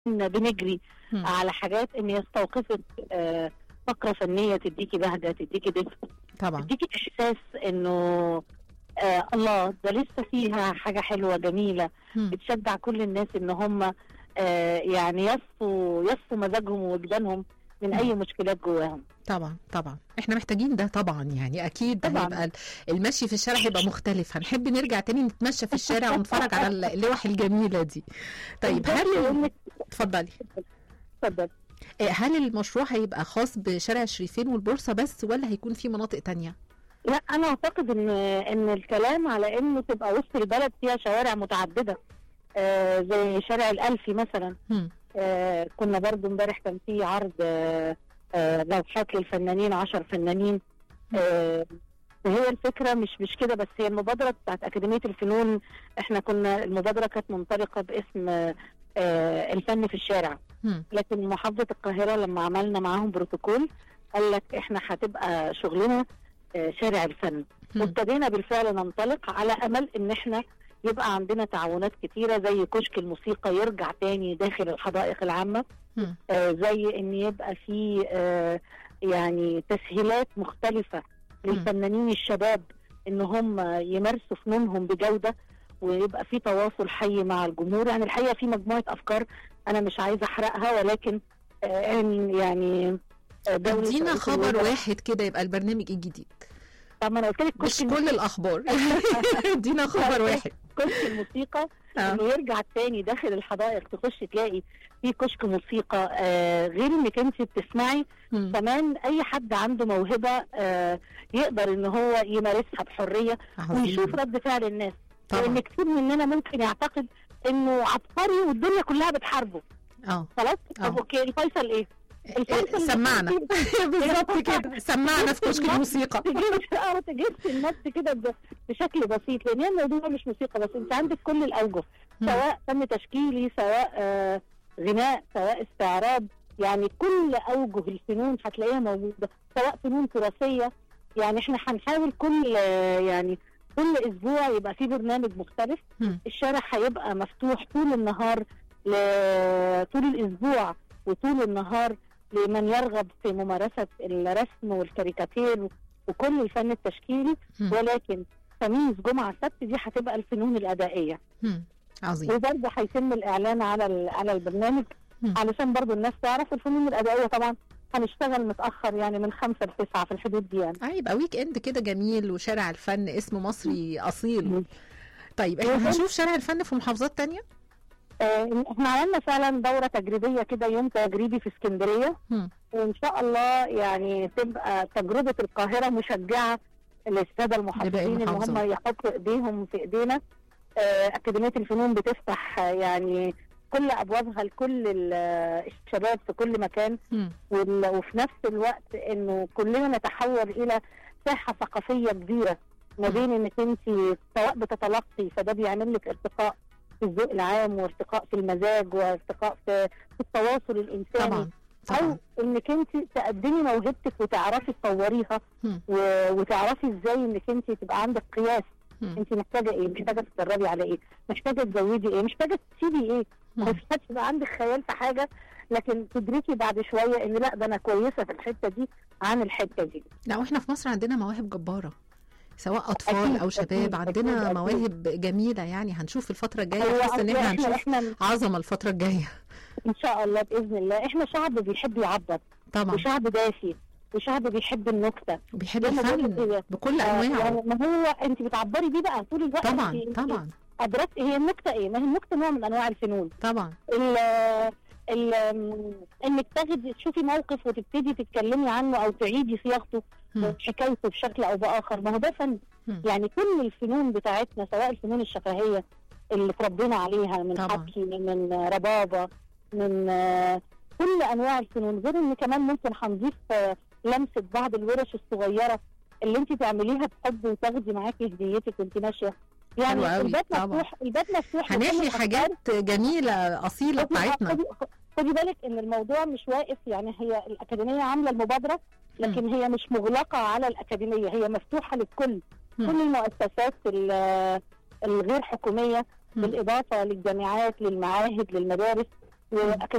بنجري مم. على حاجات ان يستوقفك آه، فقره فنيه تديكي بهجه تديكي دفء طبعا تديكي احساس انه آه الله ده لسه فيها حاجه حلوه جميله مم. بتشجع كل الناس ان هم آه يعني يصفوا يصفوا مزاجهم ووجدانهم من اي مشكلات جواهم طبعا طبعا احنا محتاجين ده طبعا يعني اكيد طبعاً. هيبقى ال- المشي في الشارع هيبقى مختلف هنحب نرجع تاني نتمشى في الشارع ونتفرج على ال- اللوح الجميله دي طيب هل ال- اتفضلي اتفضل إيه، هل المشروع هيبقى خاص بشارع الشريفين والبورصه بس ولا هيكون في مناطق تانية لا انا اعتقد ان ان الكلام على انه تبقى وسط البلد فيها شوارع متعدده آه زي شارع الالفي مثلا مم. آه كنا برضو امبارح كان في عرض آه آه لوحات للفنانين عشر فنانين آه هي الفكرة مش مش كده بس هي المبادرة بتاعت أكاديمية الفنون احنا كنا المبادرة كانت منطلقة باسم آه آه الفن في الشارع مم. لكن محافظة القاهرة لما عملنا معاهم بروتوكول قال لك احنا هتبقى شغلنا آه شارع الفن مم. وابتدينا بالفعل ننطلق على امل ان احنا يبقى عندنا تعاونات كتيره زي كشك الموسيقى يرجع تاني داخل الحدائق العامه مم. آه زي ان يبقى في آه يعني تسهيلات مختلفه للفنانين الشباب ان هم يمارسوا فنونهم بجوده ويبقى في تواصل حي مع الجمهور يعني الحقيقه في مجموعه افكار انا مش عايزه احرقها ولكن آه يعني آه، دولة ادينا رئيس خبر الوزراء- واحد كده يبقى البرنامج الجديد طب ما انا قلت لك مش كشك كل الاخبار ادينا خبر واحد كشك الموسيقى آه. انه يرجع تاني داخل الحدائق تخش تلاقي في كشك موسيقى آه غير انك انت بتسمعي مم. كمان اي حد عنده موهبه آه يقدر ان هو يمارسها بحريه ويشوف عظيم رد فعل الناس طبعا لان كتير مننا ممكن يعتقد انه عبقري والدنيا كلها بتحاربه اه خلاص آه. طب اوكي الفيصل ايه؟ الفيصل سمعنا بالظبط كده سمعنا في كشك الموسيقى تجيب اه تجيب النص كده ب- بشكل بسيط لان هي الموضوع مش موسيقى بس انت عندك كل الاوجه مم. سواء فن تشكيلي سواء آه غناء سواء استعراض يعني كل اوجه الفنون هتلاقيها موجوده سواء فنون تراثيه يعني احنا هنحاول كل آه يعني كل اسبوع يبقى في برنامج مختلف مم. الشارع هيبقى مفتوح طول النهار ل... طول الاسبوع وطول النهار لمن يرغب في ممارسه الرسم والكاريكاتير وكل الفن التشكيلي مم. ولكن خميس جمعه سبت دي هتبقى الفنون الادائيه مم. عظيم وبرضه هيتم الاعلان على ال- على البرنامج مم. علشان برضه الناس تعرف الفنون الادائيه طبعا هنشتغل متاخر يعني من خمسة لتسعة في الحدود دي يعني اه يبقى ويك اند كده جميل وشارع الفن اسم مصري اصيل مم. طيب احنا هنشوف شارع الفن في محافظات تانية آه، احنا عملنا فعلا دوره تجريبيه كده يوم تجريبي في اسكندريه مم. وان شاء الله يعني تبقى تجربه القاهره مشجعه للساده المحافظين ان هم المحافظات. يحطوا ايديهم في ايدينا آه، اكاديميه الفنون بتفتح آه، يعني كل ابوابها لكل ال- الشباب في كل مكان مم. وال- وفي نفس الوقت انه كلنا نتحول الى ساحه ثقافيه كبيره ما مم. بين انك انت سواء بتتلقي فده بيعمل لك ارتقاء في الذوق العام وارتقاء في المزاج وارتقاء في, في التواصل الانساني طبعا او طبعا انك انت تقدمي موهبتك وتعرفي تطوريها مم. و- وتعرفي ازاي انك انت تبقى عندك قياس مم. انت محتاجه ايه محتاجه تتدربي على ايه محتاجه تزودي ايه محتاجه تسيبي ايه مم. مش هتبقى عندك خيال في حاجه لكن تدركي بعد شويه ان لا ده انا كويسه في الحته دي عن الحته دي لا واحنا في مصر عندنا مواهب جبارة سواء اطفال أكيد، او شباب أكيد، عندنا أكيد، أكيد. مواهب جميله يعني هنشوف الفتره الجايه هو حاسه ان أصل احنا احنا هنشوف احنا عظمه الفتره الجايه ان شاء الله باذن الله احنا شعب بيحب يعبر طبعا وشعب دافي وشعب بيحب النكته وبيحب زي ما بقول الفن لك هي- بكل آه، انواعه يعني ما هو انت بتعبري بيه بقى طول الوقت طبعا انت- انت طبعا ادركتي هي النكته ايه؟ ما هي النكته نوع من انواع الفنون طبعا ال ال انك تاخدي تشوفي موقف وتبتدي تتكلمي عنه او تعيدي صياغته مم. حكايته بشكل او باخر ما هو ده فن مم. يعني كل الفنون بتاعتنا سواء الفنون الشفهيه اللي اتربينا عليها من طبعا. حكي من ربابه من آه، كل انواع الفنون غير ان كمان ممكن هنضيف آه، لمسه بعض الورش الصغيره اللي انت تعمليها بحب وتاخدي معاكي هديتك وانت ماشيه حلو يعني قوي، الباب طبعا. مفتوح الباب مفتوح لكل هنحيي الأفكار. حاجات جميله اصيله خدي- بتاعتنا خدي- خدي بالك ان الموضوع مش واقف يعني هي الاكاديميه عامله المبادره لكن هي مش مغلقه على الاكاديميه هي مفتوحه للكل مم. كل المؤسسات ال- الغير حكوميه مم. بالاضافه للجامعات للمعاهد للمدارس وكان